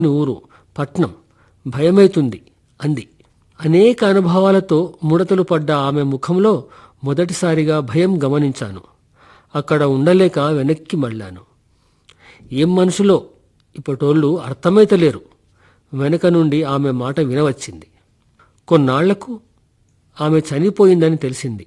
ఊరు పట్నం భయమైతుంది అంది అనేక అనుభవాలతో ముడతలు పడ్డ ఆమె ముఖంలో మొదటిసారిగా భయం గమనించాను అక్కడ ఉండలేక వెనక్కి మళ్ళాను ఏం మనుషులో ఇప్పటోళ్ళు అర్థమైతలేరు వెనక నుండి ఆమె మాట వినవచ్చింది కొన్నాళ్లకు ఆమె చనిపోయిందని తెలిసింది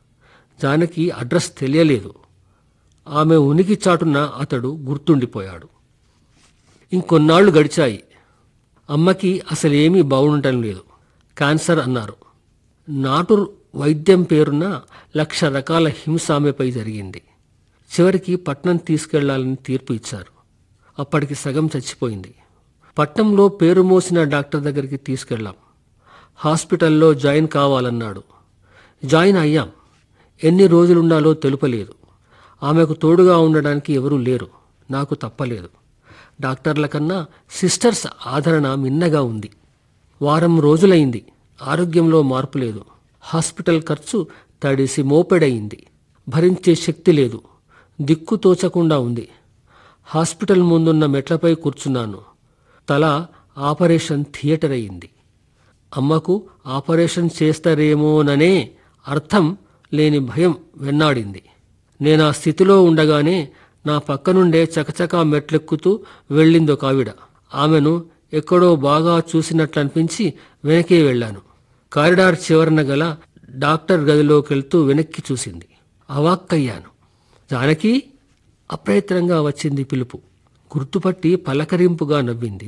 జానకి అడ్రస్ తెలియలేదు ఆమె ఉనికి చాటున అతడు గుర్తుండిపోయాడు ఇంకొన్నాళ్లు గడిచాయి అమ్మకి అసలేమీ బాగుండటం లేదు క్యాన్సర్ అన్నారు నాటు వైద్యం పేరున లక్ష రకాల హింస ఆమెపై జరిగింది చివరికి పట్నం తీసుకెళ్లాలని తీర్పు ఇచ్చారు అప్పటికి సగం చచ్చిపోయింది పట్నంలో పేరు మోసిన డాక్టర్ దగ్గరికి తీసుకెళ్ళాం హాస్పిటల్లో జాయిన్ కావాలన్నాడు జాయిన్ అయ్యాం ఎన్ని రోజులుండాలో తెలుపలేదు ఆమెకు తోడుగా ఉండడానికి ఎవరూ లేరు నాకు తప్పలేదు డాక్టర్ల కన్నా సిస్టర్స్ ఆదరణ మిన్నగా ఉంది వారం రోజులైంది ఆరోగ్యంలో మార్పు లేదు హాస్పిటల్ ఖర్చు తడిసి మోపెడయింది భరించే శక్తి లేదు దిక్కు తోచకుండా ఉంది హాస్పిటల్ ముందున్న మెట్లపై కూర్చున్నాను తల ఆపరేషన్ థియేటర్ అయింది అమ్మకు ఆపరేషన్ చేస్తారేమోననే అర్థం లేని భయం వెన్నాడింది నేను ఆ స్థితిలో ఉండగానే నా పక్కనుండే చకచకా మెట్లెక్కుతూ వెళ్ళిందొక ఆవిడ ఆమెను ఎక్కడో బాగా చూసినట్లనిపించి వెనకే వెళ్ళాను కారిడార్ చివరన గల డాక్టర్ గదిలోకెళ్తూ వెనక్కి చూసింది అవాక్కయ్యాను జానకి అప్రయత్నంగా వచ్చింది పిలుపు గుర్తుపట్టి పలకరింపుగా నవ్వింది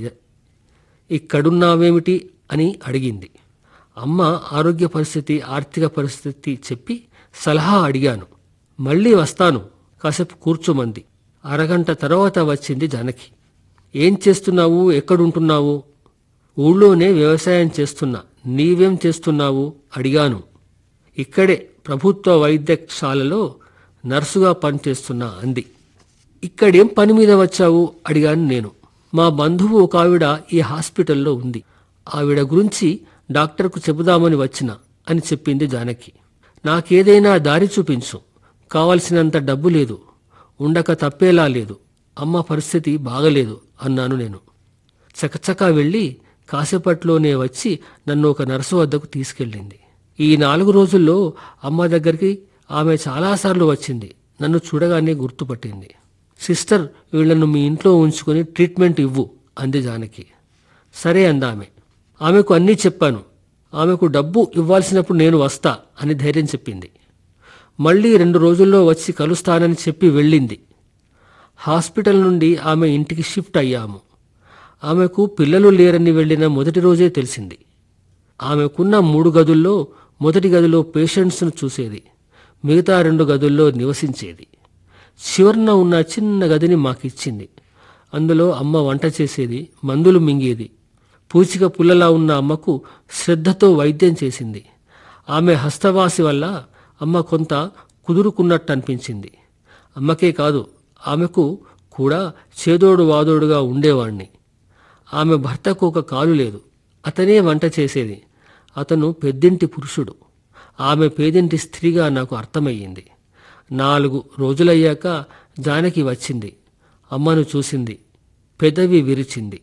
ఇక్కడున్నావేమిటి అని అడిగింది అమ్మ ఆరోగ్య పరిస్థితి ఆర్థిక పరిస్థితి చెప్పి సలహా అడిగాను మళ్ళీ వస్తాను కాసేపు కూర్చోమంది అరగంట తర్వాత వచ్చింది జానకి ఏం చేస్తున్నావు ఎక్కడుంటున్నావు ఊళ్ళోనే వ్యవసాయం చేస్తున్నా నీవేం చేస్తున్నావు అడిగాను ఇక్కడే ప్రభుత్వ వైద్యశాలలో నర్సుగా పనిచేస్తున్నా అంది ఇక్కడేం పని మీద వచ్చావు అడిగాను నేను మా బంధువు ఒక ఆవిడ ఈ హాస్పిటల్లో ఉంది ఆవిడ గురించి డాక్టర్కు చెబుదామని వచ్చిన అని చెప్పింది జానకి నాకేదైనా దారి చూపించు కావలసినంత డబ్బు లేదు ఉండక తప్పేలా లేదు అమ్మ పరిస్థితి బాగలేదు అన్నాను నేను చకచకా వెళ్ళి కాసేపట్లోనే వచ్చి నన్ను ఒక నర్సు వద్దకు తీసుకెళ్ళింది ఈ నాలుగు రోజుల్లో అమ్మ దగ్గరికి ఆమె చాలాసార్లు వచ్చింది నన్ను చూడగానే గుర్తుపట్టింది సిస్టర్ వీళ్లను మీ ఇంట్లో ఉంచుకొని ట్రీట్మెంట్ ఇవ్వు అంది జానకి సరే అందామె ఆమెకు అన్నీ చెప్పాను ఆమెకు డబ్బు ఇవ్వాల్సినప్పుడు నేను వస్తా అని ధైర్యం చెప్పింది మళ్ళీ రెండు రోజుల్లో వచ్చి కలుస్తానని చెప్పి వెళ్ళింది హాస్పిటల్ నుండి ఆమె ఇంటికి షిఫ్ట్ అయ్యాము ఆమెకు పిల్లలు లేరని వెళ్ళిన మొదటి రోజే తెలిసింది ఆమెకున్న మూడు గదుల్లో మొదటి గదిలో పేషెంట్స్ను చూసేది మిగతా రెండు గదుల్లో నివసించేది చివరన ఉన్న చిన్న గదిని మాకిచ్చింది అందులో అమ్మ వంట చేసేది మందులు మింగేది పూచిక పుల్లలా ఉన్న అమ్మకు శ్రద్ధతో వైద్యం చేసింది ఆమె హస్తవాసి వల్ల అమ్మ కొంత కుదురుకున్నట్టు అనిపించింది అమ్మకే కాదు ఆమెకు కూడా చేదోడు వాదోడుగా ఉండేవాణ్ణి ఆమె భర్తకు ఒక కాలు లేదు అతనే వంట చేసేది అతను పెద్దింటి పురుషుడు ఆమె పేదింటి స్త్రీగా నాకు అర్థమయ్యింది నాలుగు రోజులయ్యాక జానకి వచ్చింది అమ్మను చూసింది పెదవి విరిచింది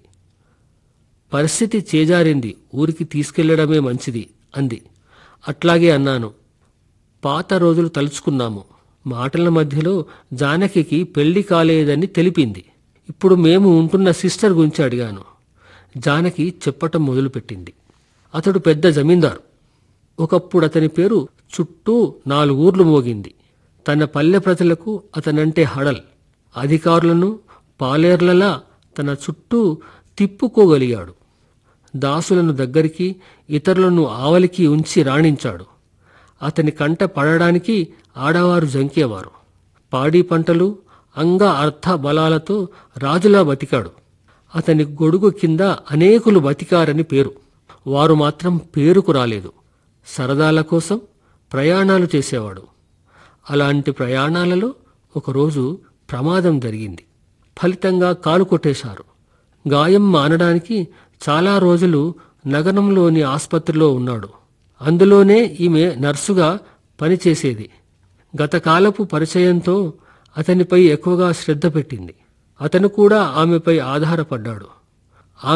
పరిస్థితి చేజారింది ఊరికి తీసుకెళ్లడమే మంచిది అంది అట్లాగే అన్నాను పాత రోజులు తలుచుకున్నాము మాటల మధ్యలో జానకికి పెళ్లి కాలేదని తెలిపింది ఇప్పుడు మేము ఉంటున్న సిస్టర్ గురించి అడిగాను జానకి చెప్పటం మొదలుపెట్టింది అతడు పెద్ద జమీందారు ఒకప్పుడు అతని పేరు చుట్టూ నాలుగూర్లు మోగింది తన పల్లె ప్రజలకు అతనంటే హడల్ అధికారులను పాలేర్లలా తన చుట్టూ తిప్పుకోగలిగాడు దాసులను దగ్గరికి ఇతరులను ఆవలికి ఉంచి రాణించాడు అతని కంట పడడానికి ఆడవారు జంకేవారు పాడి పంటలు అంగ అర్థ బలాలతో రాజులా బతికాడు అతని గొడుగు కింద అనేకులు బతికారని పేరు వారు మాత్రం పేరుకు రాలేదు సరదాల కోసం ప్రయాణాలు చేసేవాడు అలాంటి ప్రయాణాలలో ఒకరోజు ప్రమాదం జరిగింది ఫలితంగా కాలు కొట్టేశారు గాయం మానడానికి చాలా రోజులు నగరంలోని ఆసుపత్రిలో ఉన్నాడు అందులోనే ఈమె నర్సుగా పనిచేసేది గతకాలపు పరిచయంతో అతనిపై ఎక్కువగా శ్రద్ధ పెట్టింది అతను కూడా ఆమెపై ఆధారపడ్డాడు